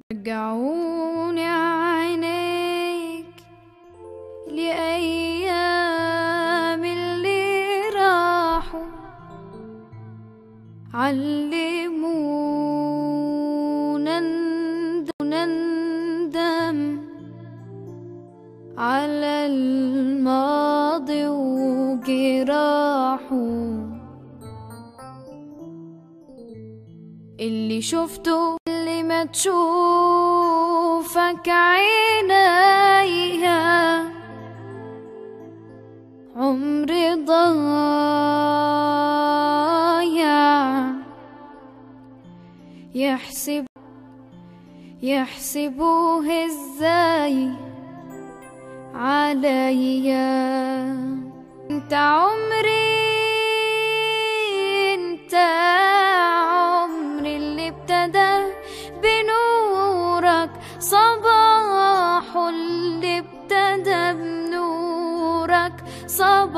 رجعوني عينيك لأيام اللي راحوا علمونا ند- نندم على الماضي وجراحه اللي شفته اللي ما تشوفك عينيا عمري ضايع يحسب يحسبوه ازاي عليا انت عمري انت عمري اللي ابتدى بنورك صباح اللي ابتدى بنورك صباح